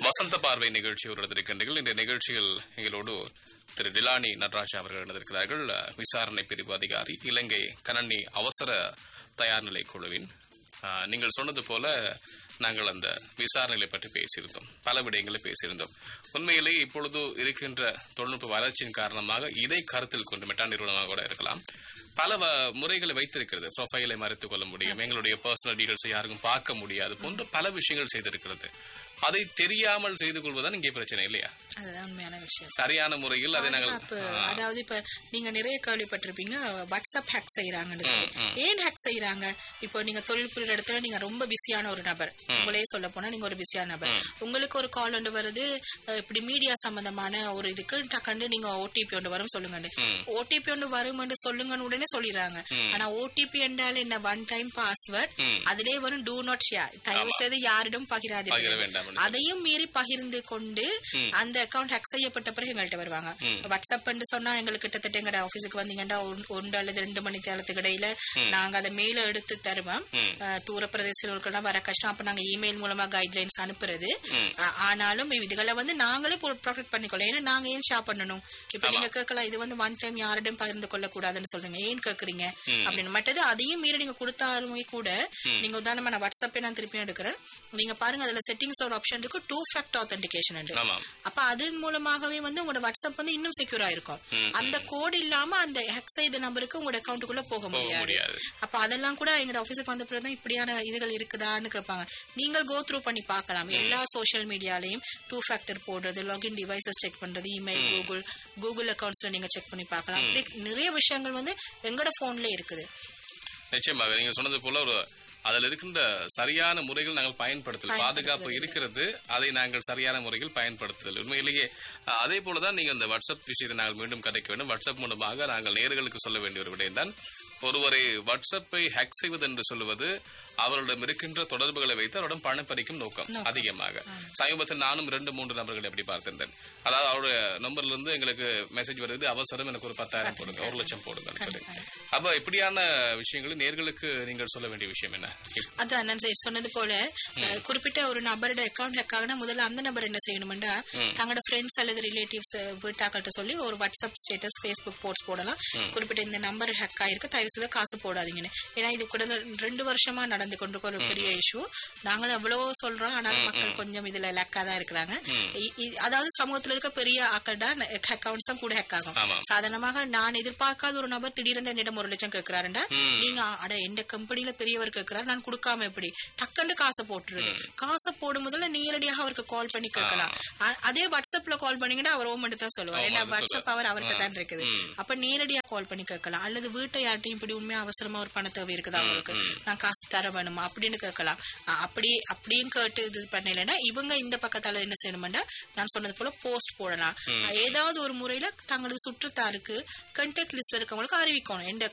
வசந்த பார்வை நிகழ்ச்சியோடு இருக்கின்றீர்கள் இந்த நிகழ்ச்சியில் எங்களோடு திரு டிலானி நடராஜா அவர்கள் இணைந்திருக்கிறார்கள் அஹ், விசாரணை பிரிவு அதிகாரி இலங்கை கணனி அவசர தயார்நிலை குழுவின் அஹ், நீங்கள் சொன்னது போல நாங்கள் அந்த விசாரணைகளை பற்றி பேசியிருந்தோம் பல விடயங்களை பேசியிருந்தோம் உண்மையிலே இப்பொழுது இருக்கின்ற தொழில்நுட்ப வளர்ச்சியின் காரணமாக இதை கருத்தில் கொண்டு மெட்டா நிறுவனமாக கூட இருக்கலாம் பல வ- முறைகளை வைத்திருக்கிறது ப்ரொஃபைலை மறைத்துக் கொள்ள முடியும் எங்களுடைய பர்சனல் டீடைல்ஸை யாருக்கும் பார்க்க முடியாது போன்ற பல விஷயங்கள் செய்திருக்கிறது அதை தெரியாமல் செய்து கொள்வதுதான் இங்கே பிரச்சனை இல்லையா அதுதான் உண்மையான விஷயம் சரியான முறையில் அதை நாங்கள் பாதுகாப்பு அதாவது இப்ப நீங்க நிறைய கேள்விப்பட்டிருப்பீங்க வாட்ஸ்அப் ஹேக் செய்யறாங்கன்னு சொல்லி ஏன் ஹேக் செய்யறாங்க இப்போ நீங்க தொழில் புரியுற இடத்துல நீங்க ரொம்ப பிஸியான ஒரு நபர் உங்களே சொல்ல போனா நீங்க ஒரு பிஸியான நபர் உங்களுக்கு ஒரு கால் ஒன்று வருது அஹ், இப்படி மீடியா சம்பந்தமான ஒரு இதுக்கு டக்குன்னு நீங்க ஓடிபி ஒன்று வரும் சொல்லுங்க ஓடிபி ஒன்று வரும்னு சொல்லுங்கன்னு உடனே சொல்லிடுறாங்க ஆனா ஓடிபி என்றால் என்ன ஒன் டைம் பாஸ்வேர்ட் அதிலே வரும் டூ நாட் ஷேர் தயவு செய்து யாரிடம் பகிர பகிராதீர்கள் வேண்டாம் அதையும் மீறி பகிர்ந்து கொண்டு அந்த அக்கவுண்ட் ஹேக் செய்யப்பட்ட பிறகு எங்கள்கிட்ட வருவாங்க வாட்ஸ்அப் சொன்னா எங்களுக்கு கிட்டத்தட்ட எங்கட ஆபீஸுக்கு வந்தீங்கன்னா ஒன்- ஒன்று அல்லது ரெண்டு மணி நேரத்துக்கு இடையில நாங்க அதை மெயில எடுத்து தருவோம் அஹ், தூர பிரதேசங்களுக்கெல்லாம் வர கஷ்டம் அப்ப நாங்க இமெயில் மூலமா கைட்லைன்ஸ் அனுப்புறது அஹ், ஆனாலும் இதுகளை வந்து நாங்களே ப்ரொடெக்ட் பண்ணிக்கொள்ளலாம் ஏன்னா நாங்க ஏன் ஷேர் பண்ணணும் இப்ப நீங்க கேட்கலாம் இது வந்து ஒன் டைம் யாரிடம் பகிர்ந்து கொள்ள கூடாதுன்னு சொல்றீங்க ஏன் கேக்குறீங்க அப்படின்னு மற்றது அதையும் மீறி நீங்க கொடுத்தாலுமே கூட நீங்க உதாரணமா நான் வாட்ஸ்அப்பே நான் திருப்பி எடுக்கிறேன் நீங்க பாருங்க அதுல செட்டிங்ஸ் ஒரு ஆப்ஷன் இருக்கு டூ ஃபேக்டர் ஆத்தென்டிகேஷன் ஆமாம் அப்ப அதன் மூலமாகவே வந்து உங்களோட வாட்ஸ்அப் வந்து இன்னும் செக்யூரா இருக்கும் அந்த கோட் இல்லாம அந்த ஹேக் செய்த நம்பருக்கு உங்களோட அக்கௌண்ட்டுக்குள்ள போக முடியாது முடியாது. அப்ப அதெல்லாம் கூட எங்க ஆபீஸுக்கு வந்த பிறகு தான் இப்படியான இதுகள் இருக்குதான்னு கேட்பாங்க நீங்கள் கோ த்ரூ பண்ணி பார்க்கலாம் எல்லா சோஷியல் மீடியாலையும் டூ ஃபேக்டர் போடுறது லாகின் டிவைசஸ் செக் பண்றது இமெயில் கூகுள் கூகுள் அக்கௌண்ட்ஸ்ல நீங்க செக் பண்ணி பார்க்கலாம் இப்படி நிறைய விஷயங்கள் வந்து எங்களோட போன்ல இருக்குது நிச்சயமாக நீங்க சொன்னது போல ஒரு அதில் இருக்கின்ற சரியான முறைகள் நாங்கள் பயன்படுத்தல் பாதுகாப்பு இருக்கிறது அதை நாங்கள் சரியான முறையில் பயன்படுத்துதல் உண்மையிலேயே அஹ், அதே போலதான் நீங்க இந்த வாட்ஸ்அப் விஷயத்தை நாங்கள் மீண்டும் கதைக்க வேண்டும் வாட்ஸ்அப் மூலமாக நாங்கள் நேர்களுக்கு சொல்ல வேண்டிய ஒரு விடயம் தான் ஒருவரை வாட்ஸ்அப்பை ஹேக் செய்வது என்று சொல்லுவது அவரிடம் இருக்கின்ற தொடர்புகளை வைத்து அவரிடம் பணம் பறிக்கும் நோக்கம் அதிகமாக சமீபத்தில் நானும் இரண்டு மூன்று நபர்களை எப்படி பார்த்திருந்தேன் அதாவது அவருடைய நம்பர்ல இருந்து எங்களுக்கு மெசேஜ் வருது அவசரம் எனக்கு ஒரு பத்தாயிரம் போடுங்க ஒரு லட்சம் போடுங்கன்னு சொல்லி அப்ப இப்படியான விஷயங்களை நேர்களுக்கு நீங்கள் சொல்ல வேண்டிய விஷயம் என்ன அதான் நான் சரி சொன்னது போல அஹ், குறிப்பிட்ட ஒரு நபரோட அக்கௌண்ட் ஹேக் ஆகுனா முதல்ல அந்த நபர் என்ன செய்யணும்னா தங்களோட ஃப்ரெண்ட்ஸ் அல்லது ரிலேட்டிவ்ஸ் வீட்டாக்கள்கிட்ட சொல்லி ஒரு வாட்ஸ்அப் ஸ்டேட்டஸ் ஃபேஸ்புக் போஸ்ட் போடலாம் குறிப்பிட்ட இந்த நம்பர் ஹேக் ஆயிருக்கு தயவு செய்து காசு போடாதீங்கன்னு ஏன்னா இது கூட ரெண்டு வருஷமா நடந்து கொண்டிருக்க ஒரு பெரிய இஷ்யூ நாங்களும் எவ்வளவோ சொல்றோம் ஆனாலும் மக்கள் கொஞ்சம் இதுல லக்கா தான் இருக்கிறாங்க இ- இ- அதாவது சமூகத்துல இருக்க பெரிய ஆக்கள் தான் அக்கௌண்ட்ஸ் தான் கூட ஹேக் ஆகும் ஆமாம். சாதாரணமாக நான் எதிர்பார்க்காத ஒரு நபர் திடீரென்று என்னிடம் ஒரு லட்சம் கேட்கிறாருண்டா நீங்க அட எந்த கம்பெனில பெரியவர் கேட்கிறார் நான் கொடுக்காம எப்படி டக்குன்னு காசை போட்டுருது காசை போடும் முதல்ல நேரடியாக அவருக்கு கால் பண்ணி கேட்கலாம் அ- அதே வாட்ஸ்அப்ல கால் பண்ணீங்கன்னா அவர் ஓம் தான் சொல்லுவார் ஏன்னா வாட்ஸ்அப் அவர் அவர்கிட்ட தான் இருக்குது அப்ப நேரடியா கால் பண்ணி கேட்கலாம் அல்லது வீட்டை யார்ட்டையும் இப்படி உண்மையா அவசரமா ஒரு பண தேவை இருக்குதா அவங்களுக்கு நான் காசு தர வேணுமா அப்படின்னு கேட்கலாம் அ, அப்படி அப்படியும் கேட்டு இது பண்ணலைன்னா இவங்க இந்த பக்கத்தால என்ன செய்யணும்னா நான் சொன்னது போல போஸ்ட் போடலாம் ஏதாவது ஒரு முறையில தங்களது சுற்றுத்தாருக்கு கண்டெக்ட் லிஸ்ட்ல இருக்கவங்களுக்கு அறிவிக்கணும் எந்த